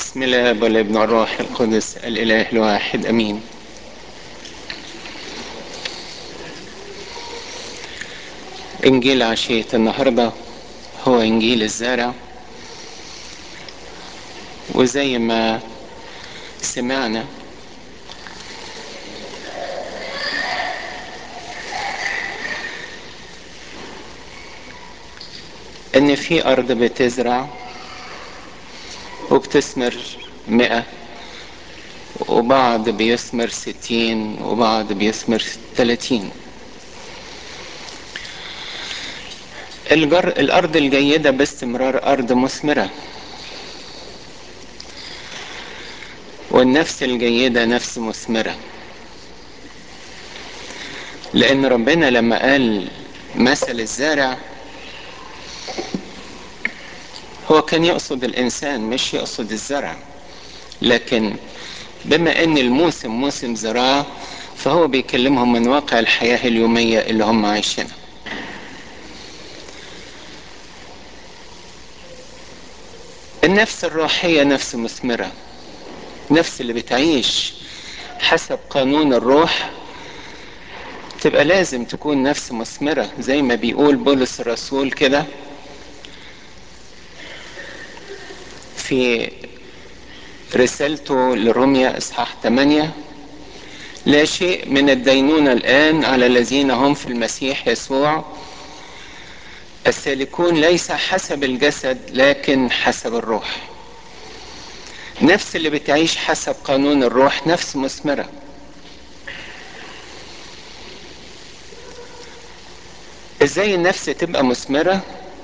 بسم الله والابن والروح القدس الاله الواحد امين انجيل عشية النهاردة هو انجيل الزارع وزي ما سمعنا ان في ارض بتزرع وبتثمر مئة وبعض بيثمر ستين وبعض بيثمر تلاتين الجر الأرض الجيدة باستمرار أرض مثمرة والنفس الجيدة نفس مثمرة لأن ربنا لما قال مثل الزارع هو كان يقصد الإنسان مش يقصد الزرع لكن بما أن الموسم موسم زراعة فهو بيكلمهم من واقع الحياة اليومية اللي هم عايشينها النفس الروحية نفس مثمرة نفس اللي بتعيش حسب قانون الروح تبقى لازم تكون نفس مثمرة زي ما بيقول بولس الرسول كده في رسالته لروميا اصحاح 8 لا شيء من الدينونة الآن على الذين هم في المسيح يسوع السالكون ليس حسب الجسد لكن حسب الروح نفس اللي بتعيش حسب قانون الروح نفس مثمرة ازاي النفس تبقى مثمرة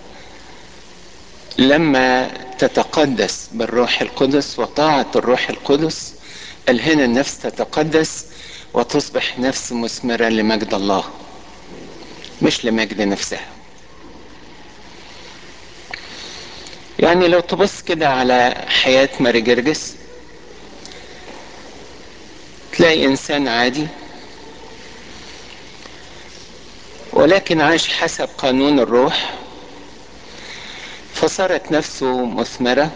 لما تتقدس بالروح القدس وطاعة الروح القدس قال هنا النفس تتقدس وتصبح نفس مثمرة لمجد الله مش لمجد نفسها يعني لو تبص كده على حياة ماري جرجس تلاقي إنسان عادي ولكن عاش حسب قانون الروح فصارت نفسه مثمرة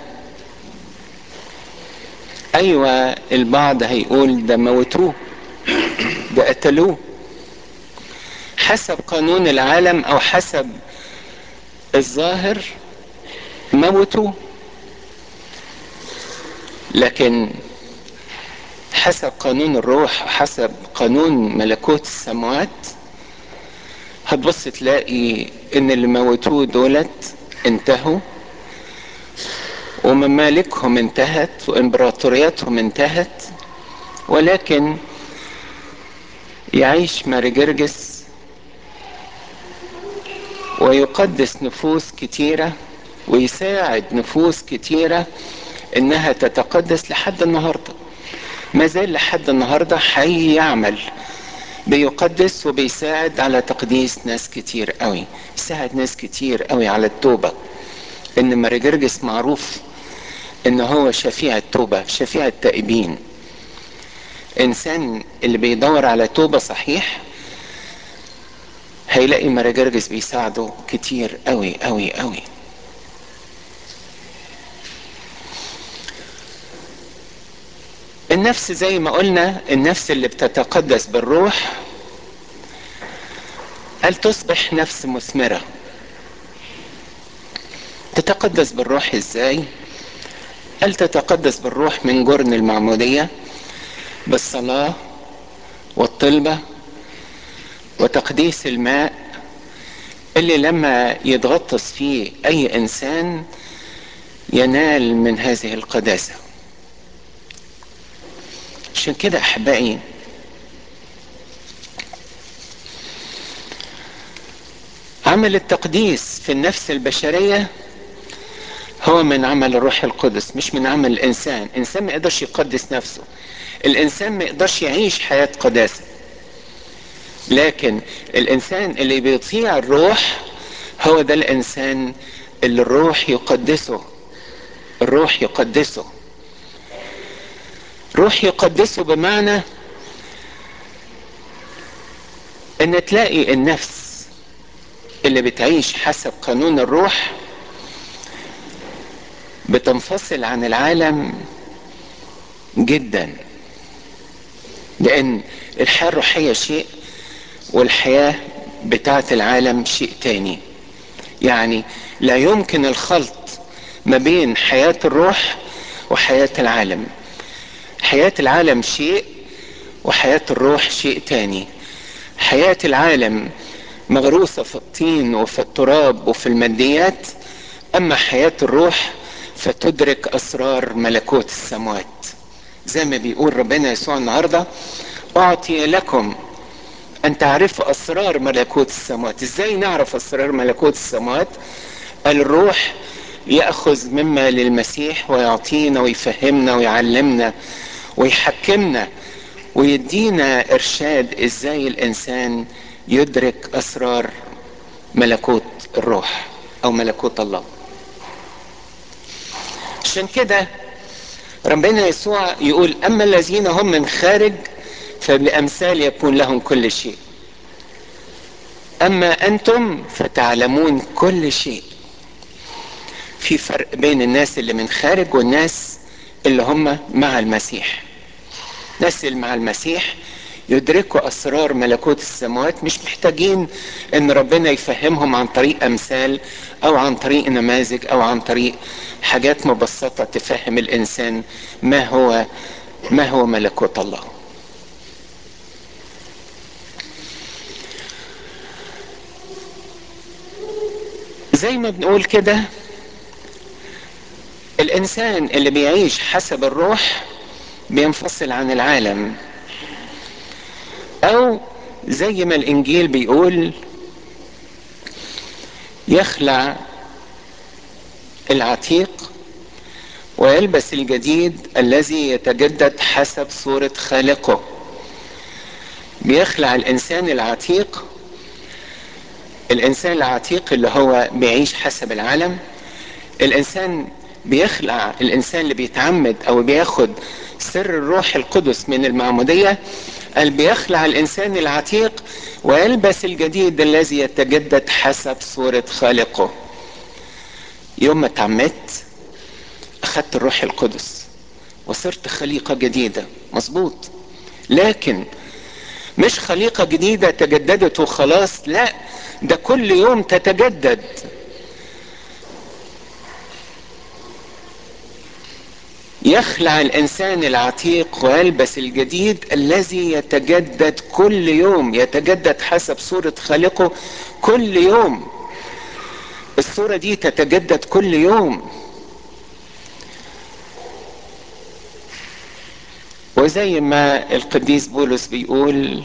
أيوة البعض هيقول ده موتوه ده قتلوه حسب قانون العالم أو حسب الظاهر موتوه لكن حسب قانون الروح حسب قانون ملكوت السماوات هتبص تلاقي ان اللي موتوه دولت انتهوا وممالكهم انتهت وامبراطورياتهم انتهت ولكن يعيش ماري جرجس ويقدس نفوس كتيره ويساعد نفوس كتيرة انها تتقدس لحد النهاردة ما زال لحد النهاردة حي يعمل بيقدس وبيساعد على تقديس ناس كتير قوي يساعد ناس كتير قوي على التوبة ان مارجرجس معروف ان هو شفيع التوبة شفيع التائبين انسان اللي بيدور على توبة صحيح هيلاقي مارجرجس بيساعده كتير قوي قوي قوي النفس زي ما قلنا النفس اللي بتتقدس بالروح هل تصبح نفس مثمرة تتقدس بالروح ازاي هل تتقدس بالروح من جرن المعمودية بالصلاة والطلبة وتقديس الماء اللي لما يتغطس فيه اي انسان ينال من هذه القداسه عشان كده احبائي عمل التقديس في النفس البشريه هو من عمل الروح القدس مش من عمل الانسان الانسان ما يقدرش يقدس نفسه الانسان ما يقدرش يعيش حياه قداسه لكن الانسان اللي بيطيع الروح هو ده الانسان اللي الروح يقدسه الروح يقدسه روح يقدسه بمعنى ان تلاقي النفس اللي بتعيش حسب قانون الروح بتنفصل عن العالم جدا لان الحياة الروحية شيء والحياة بتاعة العالم شيء تاني يعني لا يمكن الخلط ما بين حياة الروح وحياة العالم حياة العالم شيء وحياة الروح شيء تاني حياة العالم مغروسة في الطين وفي التراب وفي الماديات أما حياة الروح فتدرك أسرار ملكوت السماوات زي ما بيقول ربنا يسوع النهاردة أعطي لكم أن تعرفوا أسرار ملكوت السماوات إزاي نعرف أسرار ملكوت السماوات الروح يأخذ مما للمسيح ويعطينا ويفهمنا ويعلمنا ويحكمنا ويدينا إرشاد إزاي الإنسان يدرك أسرار ملكوت الروح أو ملكوت الله عشان كده ربنا يسوع يقول أما الذين هم من خارج فبأمثال يكون لهم كل شيء أما أنتم فتعلمون كل شيء في فرق بين الناس اللي من خارج والناس اللي هم مع المسيح الناس اللي مع المسيح يدركوا اسرار ملكوت السماوات مش محتاجين ان ربنا يفهمهم عن طريق امثال او عن طريق نماذج او عن طريق حاجات مبسطه تفهم الانسان ما هو ما هو ملكوت الله زي ما بنقول كده الانسان اللي بيعيش حسب الروح بينفصل عن العالم او زي ما الانجيل بيقول يخلع العتيق ويلبس الجديد الذي يتجدد حسب صورة خالقه بيخلع الانسان العتيق الانسان العتيق اللي هو بيعيش حسب العالم الانسان بيخلع الانسان اللي بيتعمد او بياخد سر الروح القدس من المعمودية قال بيخلع الانسان العتيق ويلبس الجديد الذي يتجدد حسب صورة خالقه يوم ما اتعمدت اخدت الروح القدس وصرت خليقة جديدة مظبوط لكن مش خليقة جديدة تجددت وخلاص لا ده كل يوم تتجدد يخلع الانسان العتيق ويلبس الجديد الذي يتجدد كل يوم يتجدد حسب صورة خالقه كل يوم الصورة دي تتجدد كل يوم وزي ما القديس بولس بيقول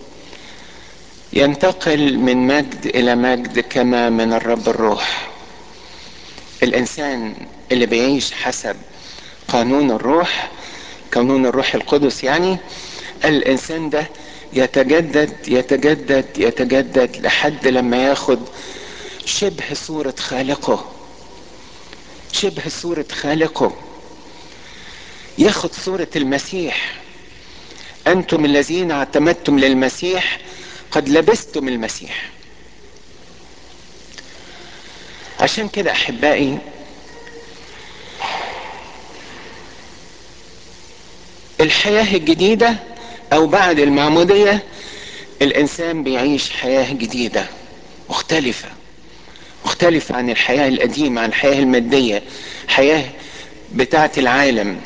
ينتقل من مجد الى مجد كما من الرب الروح الانسان اللي بيعيش حسب قانون الروح قانون الروح القدس يعني الانسان ده يتجدد يتجدد يتجدد لحد لما ياخد شبه صورة خالقه شبه صورة خالقه ياخد صورة المسيح انتم الذين اعتمدتم للمسيح قد لبستم المسيح عشان كده احبائي الحياة الجديدة او بعد المعمودية الانسان بيعيش حياة جديدة مختلفة مختلفة عن الحياة القديمة عن الحياة المادية حياة بتاعة العالم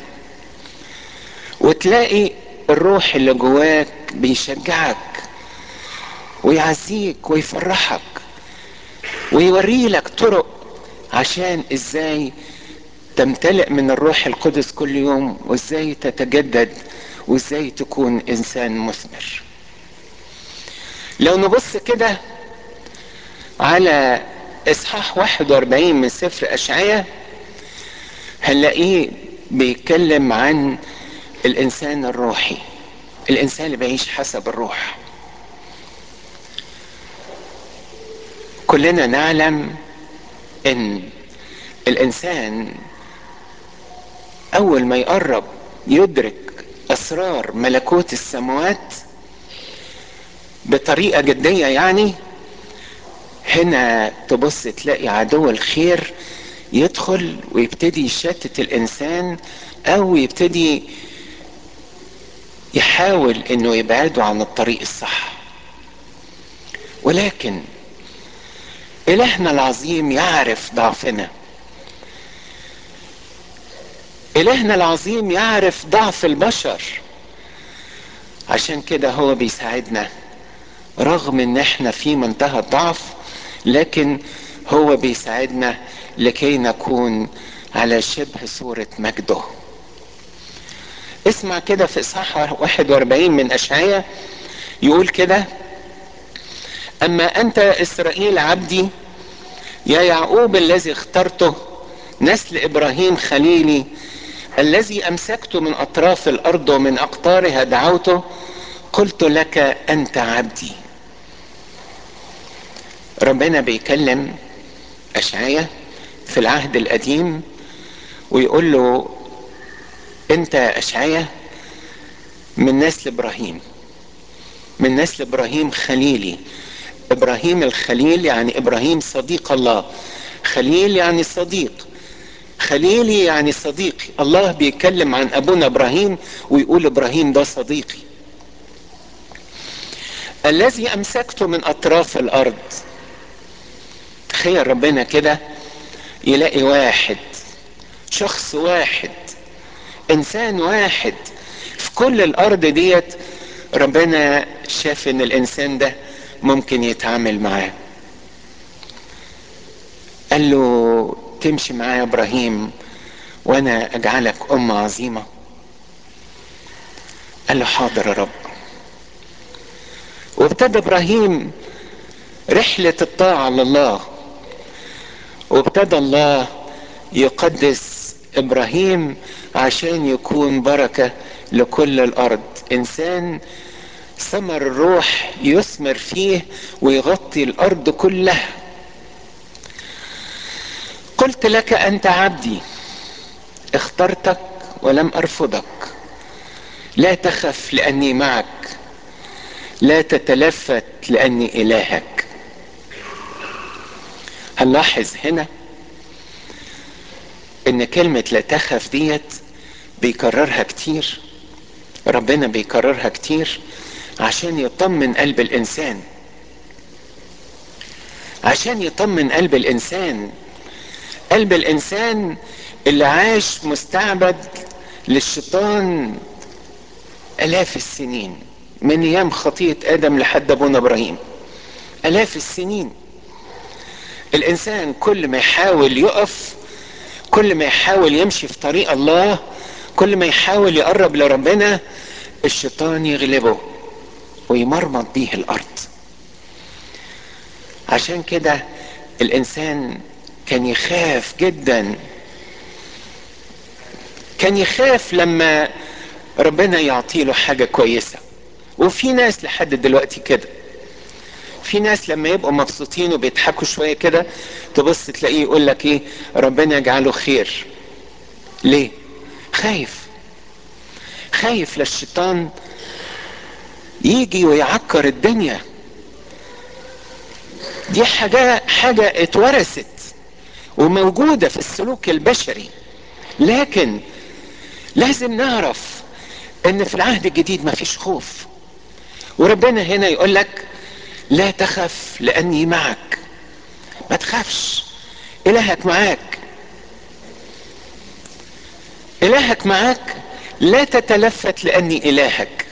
وتلاقي الروح اللي جواك بيشجعك ويعزيك ويفرحك ويوري لك طرق عشان ازاي تمتلئ من الروح القدس كل يوم وازاي تتجدد وازاي تكون انسان مثمر لو نبص كده على اصحاح 41 من سفر اشعياء هنلاقيه بيتكلم عن الانسان الروحي الانسان اللي بيعيش حسب الروح كلنا نعلم ان الانسان اول ما يقرب يدرك اسرار ملكوت السماوات بطريقه جديه يعني هنا تبص تلاقي عدو الخير يدخل ويبتدي يشتت الانسان او يبتدي يحاول انه يبعده عن الطريق الصح ولكن الهنا العظيم يعرف ضعفنا الهنا العظيم يعرف ضعف البشر عشان كده هو بيساعدنا رغم ان احنا في منتهى الضعف لكن هو بيساعدنا لكي نكون على شبه صورة مجده اسمع كده في اصحاح 41 من اشعياء يقول كده اما انت اسرائيل عبدي يا يعقوب الذي اخترته نسل ابراهيم خليلي الذي امسكت من اطراف الارض ومن اقطارها دعوته قلت لك انت عبدي ربنا بيكلم اشعياء في العهد القديم ويقول له انت اشعياء من نسل ابراهيم من نسل ابراهيم خليلي ابراهيم الخليل يعني ابراهيم صديق الله خليل يعني صديق خليلي يعني صديقي الله بيتكلم عن ابونا ابراهيم ويقول ابراهيم ده صديقي الذي امسكته من اطراف الارض تخيل ربنا كده يلاقي واحد شخص واحد انسان واحد في كل الارض ديت ربنا شاف ان الانسان ده ممكن يتعامل معاه قال له تمشي معايا يا ابراهيم وانا اجعلك امه عظيمه قال له حاضر يا رب وابتدى ابراهيم رحله الطاعه لله وابتدى الله يقدس ابراهيم عشان يكون بركه لكل الارض انسان ثمر الروح يثمر فيه ويغطي الارض كلها قلت لك انت عبدي اخترتك ولم ارفضك لا تخف لاني معك لا تتلفت لاني الهك هنلاحظ هنا ان كلمة لا تخف ديت بيكررها كتير ربنا بيكررها كتير عشان يطمن قلب الانسان عشان يطمن قلب الانسان قلب الانسان اللي عاش مستعبد للشيطان الاف السنين من ايام خطية ادم لحد ابونا ابراهيم الاف السنين الانسان كل ما يحاول يقف كل ما يحاول يمشي في طريق الله كل ما يحاول يقرب لربنا الشيطان يغلبه ويمرمط بيه الارض عشان كده الانسان كان يخاف جدا كان يخاف لما ربنا يعطي له حاجة كويسة وفي ناس لحد دلوقتي كده في ناس لما يبقوا مبسوطين وبيضحكوا شوية كده تبص تلاقيه يقول لك ايه ربنا يجعله خير ليه خايف خايف للشيطان يجي ويعكر الدنيا دي حاجة حاجة اتورثت وموجودة في السلوك البشري لكن لازم نعرف ان في العهد الجديد مفيش خوف وربنا هنا يقول لك لا تخف لاني معك ما تخافش الهك معاك الهك معاك لا تتلفت لاني الهك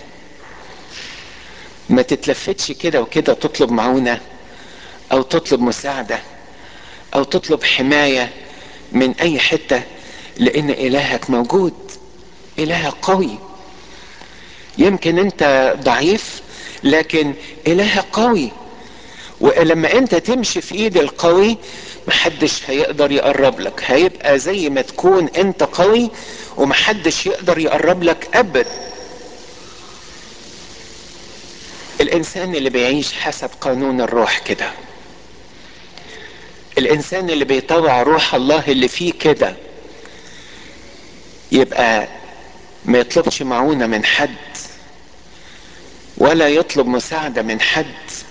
ما تتلفتش كده وكده تطلب معونة او تطلب مساعدة او تطلب حماية من اي حتة لان الهك موجود الهك قوي يمكن انت ضعيف لكن الهك قوي ولما انت تمشي في ايد القوي محدش هيقدر يقرب لك هيبقى زي ما تكون انت قوي ومحدش يقدر يقرب لك ابدا الانسان اللي بيعيش حسب قانون الروح كده الانسان اللي بيطوع روح الله اللي فيه كده يبقى ما يطلبش معونة من حد ولا يطلب مساعدة من حد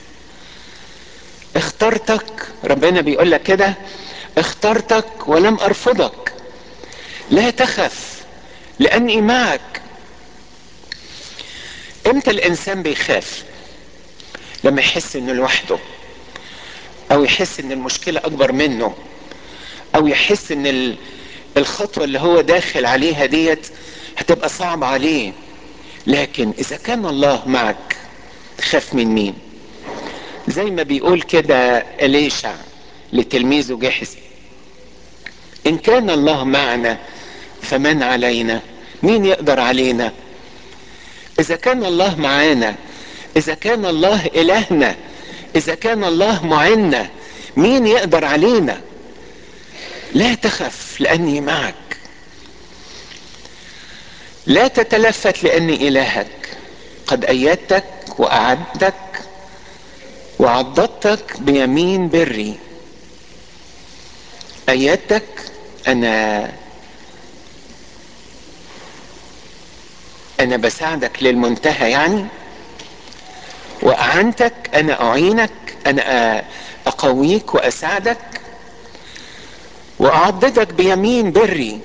اخترتك ربنا بيقول لك كده اخترتك ولم ارفضك لا تخف لاني معك امتى الانسان بيخاف لما يحس انه لوحده او يحس ان المشكلة اكبر منه او يحس ان الخطوة اللي هو داخل عليها ديت هتبقى صعبة عليه لكن اذا كان الله معك تخاف من مين زي ما بيقول كده اليشع لتلميذه جحز ان كان الله معنا فمن علينا مين يقدر علينا اذا كان الله معانا اذا كان الله الهنا اذا كان الله معنا مين يقدر علينا لا تخف لاني معك لا تتلفت لاني الهك قد ايدتك واعدتك وعضدتك بيمين بري ايدتك انا انا بساعدك للمنتهى يعني واعنتك انا اعينك انا اقويك واساعدك واعضدك بيمين بري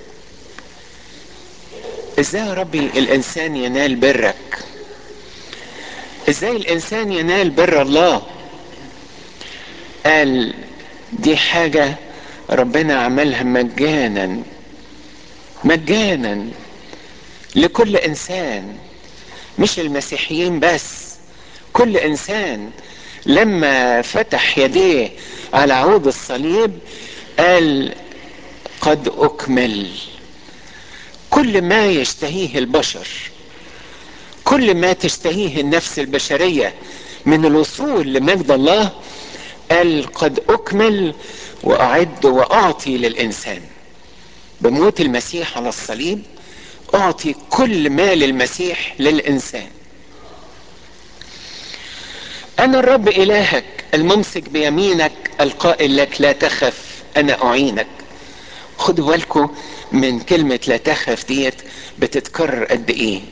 ازاي يا ربي الانسان ينال برك ازاي الانسان ينال بر الله قال دي حاجة ربنا عملها مجانا مجانا لكل انسان مش المسيحيين بس كل انسان لما فتح يديه على عود الصليب قال قد اكمل كل ما يشتهيه البشر كل ما تشتهيه النفس البشرية من الوصول لمجد الله قال قد اكمل واعد واعطي للانسان بموت المسيح على الصليب اعطي كل ما للمسيح للانسان انا الرب الهك الممسك بيمينك القائل لك لا تخف انا اعينك خدوا بالكم من كلمة لا تخف ديت بتتكرر قد ايه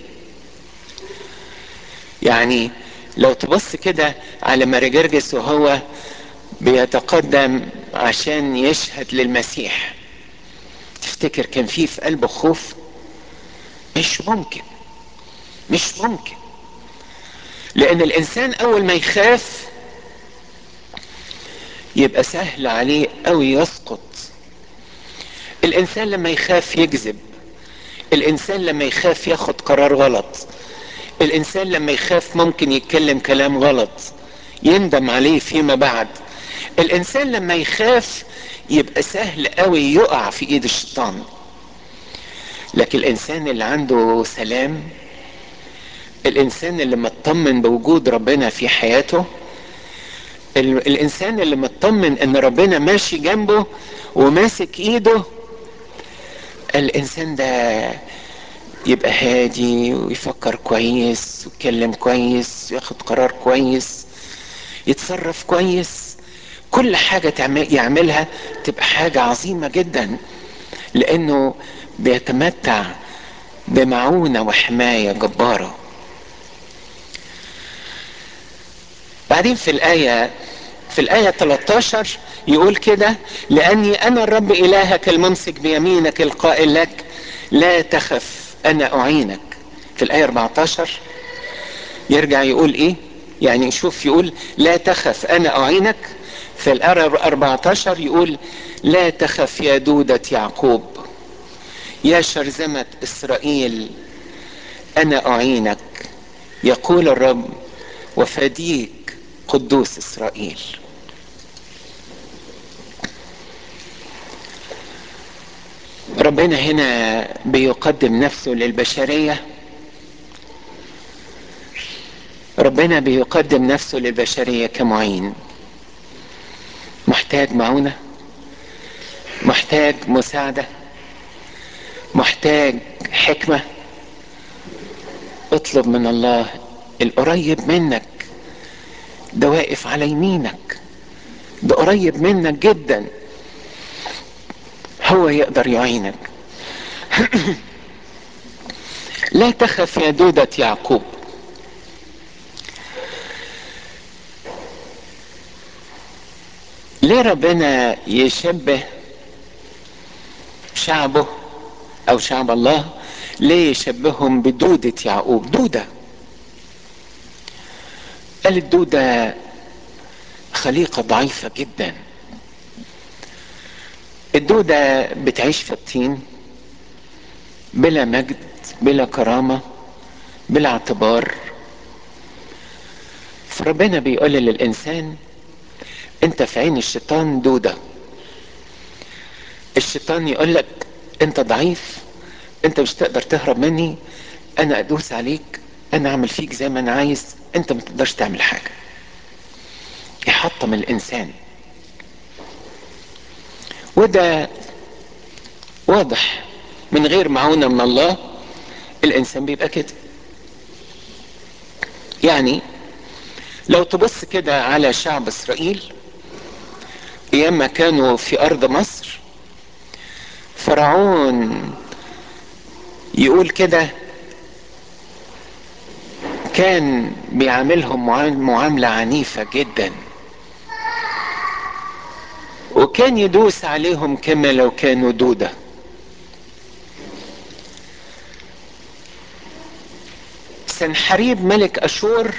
يعني لو تبص كده على مارجرجس وهو بيتقدم عشان يشهد للمسيح تفتكر كان فيه في قلبه خوف مش ممكن مش ممكن لان الانسان اول ما يخاف يبقى سهل عليه قوي يسقط الانسان لما يخاف يكذب الانسان لما يخاف ياخد قرار غلط الانسان لما يخاف ممكن يتكلم كلام غلط يندم عليه فيما بعد الانسان لما يخاف يبقى سهل قوي يقع في ايد الشيطان لكن الانسان اللي عنده سلام الانسان اللي مطمن بوجود ربنا في حياته الانسان اللي مطمن ان ربنا ماشي جنبه وماسك ايده الانسان ده يبقى هادي ويفكر كويس ويتكلم كويس وياخد قرار كويس يتصرف كويس كل حاجة يعملها تبقى حاجة عظيمة جدا لانه بيتمتع بمعونة وحماية جبارة بعدين في الآية في الآية 13 يقول كده لأني أنا الرب إلهك الممسك بيمينك القائل لك لا تخف أنا أعينك في الآية 14 يرجع يقول إيه يعني شوف يقول لا تخف أنا أعينك في الآية 14 يقول لا تخف يا دودة يعقوب يا شرذمة إسرائيل أنا أعينك يقول الرب وفديك قدوس إسرائيل ربنا هنا بيقدم نفسه للبشرية ربنا بيقدم نفسه للبشرية كمعين محتاج معونة محتاج مساعدة محتاج حكمة اطلب من الله القريب منك ده واقف على يمينك ده قريب منك جدا هو يقدر يعينك لا تخف يا دودة يعقوب ليه ربنا يشبه شعبه او شعب الله ليه يشبههم بدودة يعقوب دودة قال الدودة خليقة ضعيفة جدا الدودة بتعيش في الطين بلا مجد بلا كرامة بلا اعتبار فربنا بيقول للإنسان انت في عين الشيطان دودة الشيطان يقول لك انت ضعيف انت مش تقدر تهرب مني انا ادوس عليك انا اعمل فيك زي ما انا عايز انت ما تقدرش تعمل حاجة يحطم الانسان وده واضح من غير معونة من الله الانسان بيبقى كده يعني لو تبص كده على شعب اسرائيل ايام ما كانوا في ارض مصر فرعون يقول كده كان بيعاملهم معاملة عنيفة جدا وكان يدوس عليهم كما لو كانوا دودة سنحريب ملك أشور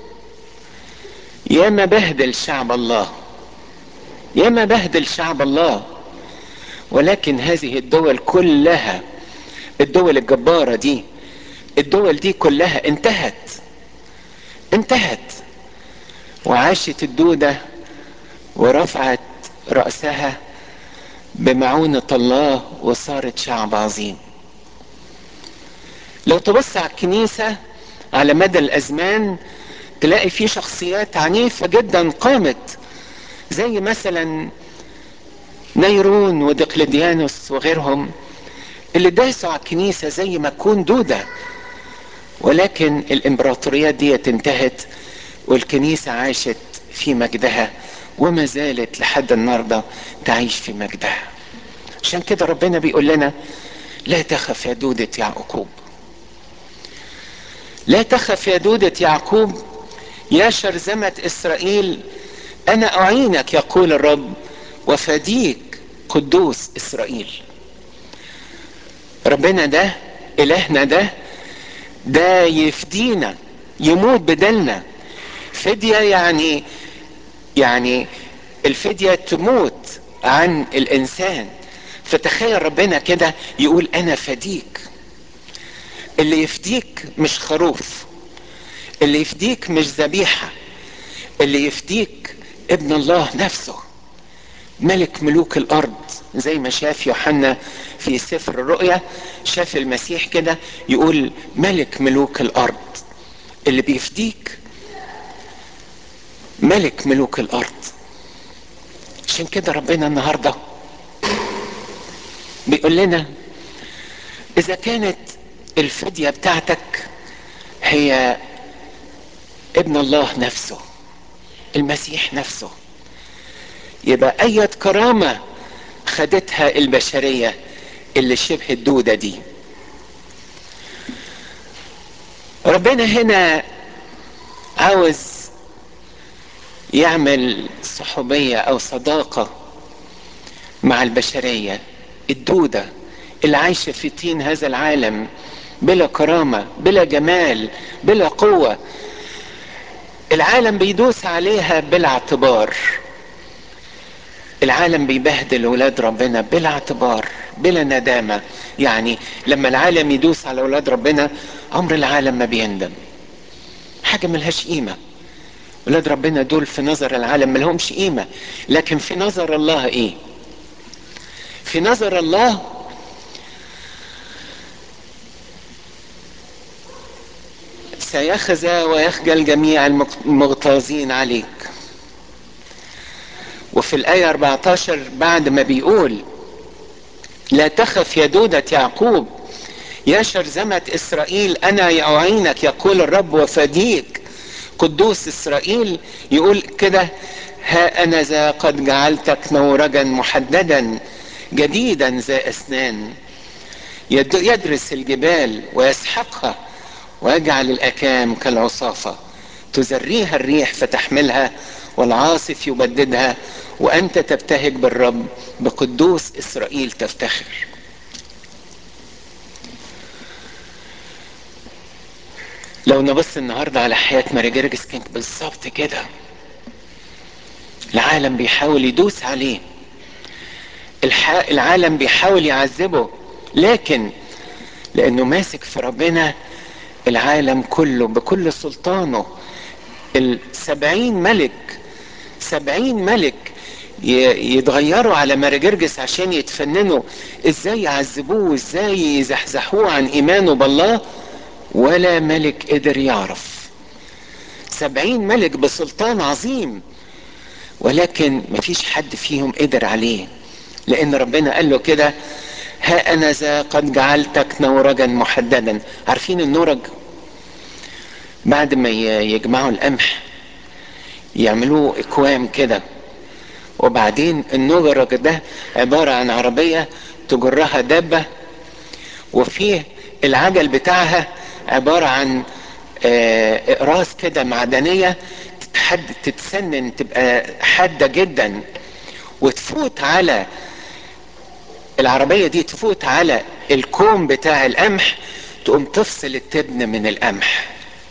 ياما بهدل شعب الله ياما بهدل شعب الله ولكن هذه الدول كلها الدول الجبارة دي الدول دي كلها انتهت انتهت وعاشت الدودة ورفعت رأسها بمعونة الله وصارت شعب عظيم لو تبص على الكنيسة على مدى الأزمان تلاقي في شخصيات عنيفة جدا قامت زي مثلا نيرون ودقلديانوس وغيرهم اللي داسوا على الكنيسة زي ما تكون دودة ولكن الامبراطوريات دي انتهت والكنيسة عاشت في مجدها وما زالت لحد النهاردة تعيش في مجدها عشان كده ربنا بيقول لنا لا تخف يا دودة يعقوب لا تخف يا دودة يعقوب يا شرذمة إسرائيل أنا أعينك يقول الرب وفديك قدوس إسرائيل ربنا ده إلهنا ده ده يفدينا يموت بدلنا فدية يعني يعني الفدية تموت عن الإنسان فتخيل ربنا كده يقول أنا فديك اللي يفديك مش خروف اللي يفديك مش ذبيحة اللي يفديك ابن الله نفسه ملك ملوك الأرض زي ما شاف يوحنا في سفر الرؤيا شاف المسيح كده يقول ملك ملوك الأرض اللي بيفديك ملك ملوك الأرض عشان كده ربنا النهارده بيقول لنا إذا كانت الفدية بتاعتك هي ابن الله نفسه المسيح نفسه يبقى أي كرامة خدتها البشرية اللي شبه الدودة دي ربنا هنا عاوز يعمل صحوبية أو صداقة مع البشرية الدودة اللي عايشة في طين هذا العالم بلا كرامة بلا جمال بلا قوة العالم بيدوس عليها بلا اعتبار العالم بيبهدل ولاد ربنا بلا اعتبار بلا ندامة يعني لما العالم يدوس على ولاد ربنا عمر العالم ما بيندم حاجة ملهاش قيمة ولاد ربنا دول في نظر العالم ملهمش قيمة لكن في نظر الله ايه في نظر الله سيخزى ويخجل جميع المغتاظين عليك وفي الآية 14 بعد ما بيقول لا تخف يا دودة يعقوب يا شرذمة إسرائيل أنا أعينك يقول الرب وفديك قدوس إسرائيل يقول كده ها أنا ذا قد جعلتك نورجا محددا جديدا ذا أسنان يدرس الجبال ويسحقها ويجعل الأكام كالعصافة تزريها الريح فتحملها والعاصف يبددها وأنت تبتهج بالرب بقدوس إسرائيل تفتخر لو نبص النهارده على حياه ماري جرجس كانت بالظبط كده العالم بيحاول يدوس عليه الح... العالم بيحاول يعذبه لكن لانه ماسك في ربنا العالم كله بكل سلطانه السبعين ملك سبعين ملك يتغيروا على مارجرجس عشان يتفننوا ازاي يعذبوه ازاي يزحزحوه عن ايمانه بالله ولا ملك قدر يعرف سبعين ملك بسلطان عظيم ولكن مفيش حد فيهم قدر عليه لان ربنا قال له كده ها انا ذا قد جعلتك نورجا محددا عارفين النورج بعد ما يجمعوا القمح يعملوه اكوام كده وبعدين النورج ده عبارة عن عربية تجرها دابة وفيه العجل بتاعها عبارة عن اقراص كده معدنية تتحد تتسنن تبقى حادة جدا وتفوت على العربية دي تفوت على الكوم بتاع القمح تقوم تفصل التبن من القمح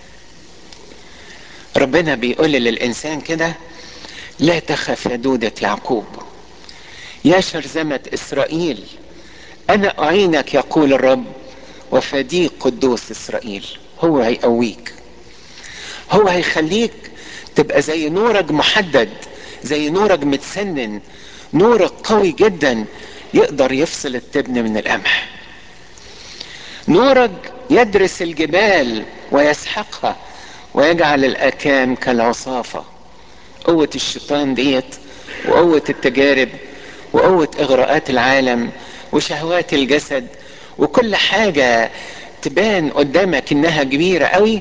ربنا بيقول للإنسان كده لا تخف يا دودة يعقوب يا شرذمة إسرائيل أنا أعينك يقول الرب وفديك قدوس إسرائيل هو هيقويك هو هيخليك تبقى زي نورج محدد زي نورج متسنن نورج قوي جدا يقدر يفصل التبن من القمح نورج يدرس الجبال ويسحقها ويجعل الأكام كالعصافة قوة الشيطان ديت وقوة التجارب وقوة إغراءات العالم وشهوات الجسد وكل حاجة تبان قدامك إنها كبيرة قوي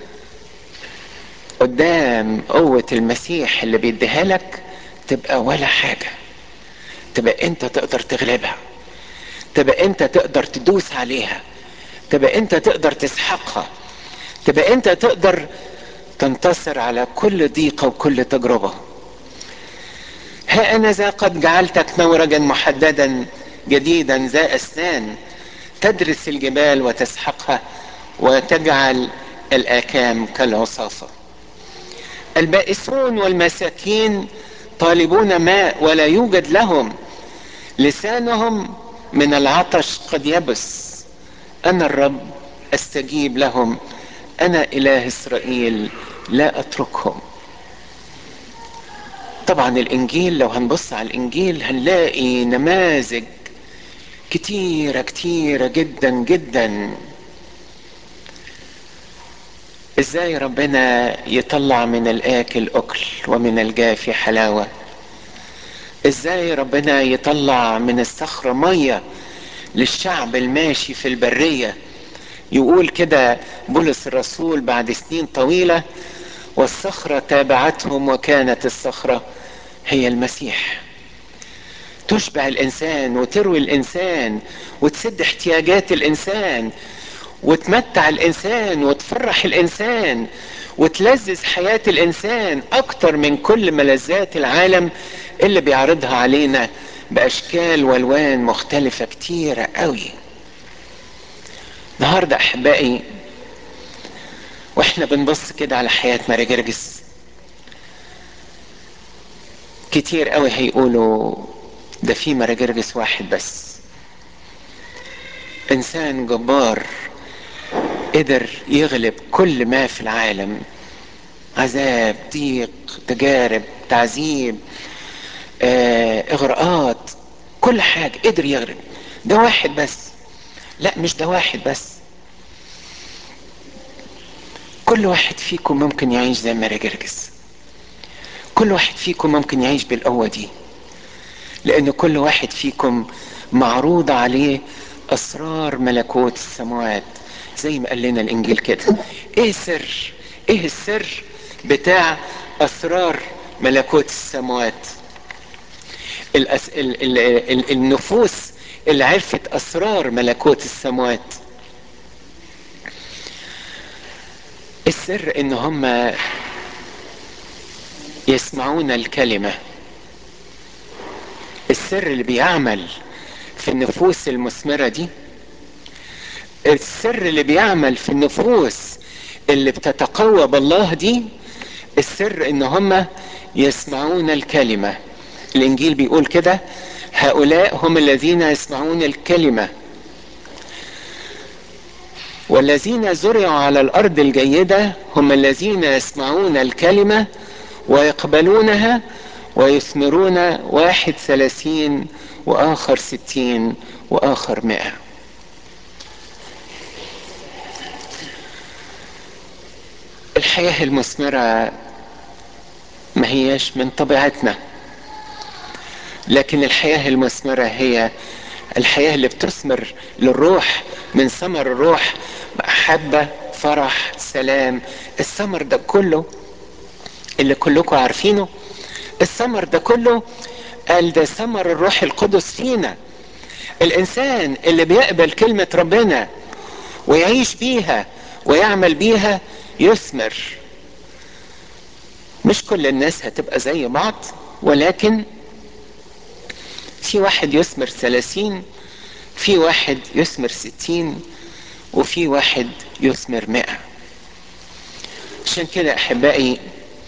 قدام قوة المسيح اللي بيديها لك تبقى ولا حاجة تبقى أنت تقدر تغلبها تبقى أنت تقدر تدوس عليها تبقى أنت تقدر تسحقها تبقى أنت تقدر تنتصر على كل ضيقة وكل تجربة ها أنا ذا قد جعلتك نورجا محددا جديدا ذا أسنان تدرس الجبال وتسحقها وتجعل الآكام كالعصافة البائسون والمساكين طالبون ماء ولا يوجد لهم لسانهم من العطش قد يبس أنا الرب أستجيب لهم أنا إله إسرائيل لا أتركهم طبعا الإنجيل لو هنبص على الإنجيل هنلاقي نماذج كتيرة كتيرة جدا جدا ازاي ربنا يطلع من الاكل اكل ومن الجافي حلاوه ازاي ربنا يطلع من الصخره ميه للشعب الماشي في البريه يقول كده بولس الرسول بعد سنين طويله والصخره تابعتهم وكانت الصخره هي المسيح تشبع الانسان وتروي الانسان وتسد احتياجات الانسان وتمتع الانسان وتفرح الانسان وتلذذ حياة الانسان اكتر من كل ملذات العالم اللي بيعرضها علينا باشكال والوان مختلفة كتيرة قوي النهاردة احبائي واحنا بنبص كده على حياة ماري جرجس كتير قوي هيقولوا ده في ماري جرجس واحد بس انسان جبار قدر يغلب كل ما في العالم عذاب ضيق تجارب تعذيب آه، اغراءات كل حاجة قدر يغلب ده واحد بس لا مش ده واحد بس كل واحد فيكم ممكن يعيش زي ماري جرجس كل واحد فيكم ممكن يعيش بالقوة دي لأن كل واحد فيكم معروض عليه أسرار ملكوت السماوات زي ما قال لنا الإنجيل كده إيه سر إيه السر بتاع أسرار ملكوت السماوات الأس... ال... ال... ال... النفوس اللي عرفت أسرار ملكوت السماوات السر ان هم يسمعون الكلمة السر اللي بيعمل في النفوس المثمرة دي السر اللي بيعمل في النفوس اللي بتتقوى بالله دي السر ان هم يسمعون الكلمة الانجيل بيقول كده هؤلاء هم الذين يسمعون الكلمة والذين زرعوا على الارض الجيدة هم الذين يسمعون الكلمة ويقبلونها ويثمرون واحد ثلاثين واخر ستين واخر مئة الحياة المثمرة ما هياش من طبيعتنا لكن الحياة المثمرة هي الحياة اللي بتثمر للروح من ثمر الروح محبة فرح سلام الثمر ده كله اللي كلكم عارفينه الثمر ده كله قال ده ثمر الروح القدس فينا الانسان اللي بيقبل كلمة ربنا ويعيش بيها ويعمل بيها يثمر مش كل الناس هتبقى زي بعض ولكن في واحد يثمر ثلاثين في واحد يثمر ستين وفي واحد يثمر مئة عشان كده احبائي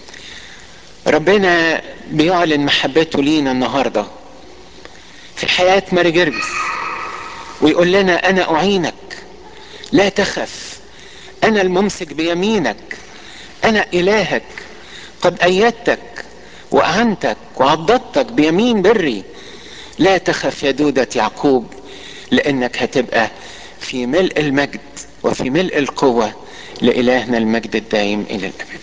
ربنا بيعلن محبته لينا النهارده في حياة ماري جرجس ويقول لنا انا اعينك لا تخف انا الممسك بيمينك انا الهك قد ايدتك واعنتك وعضدتك بيمين بري لا تخف يا دودة يعقوب لانك هتبقى في ملء المجد وفي ملء القوة لإلهنا المجد الدائم إلى الأبد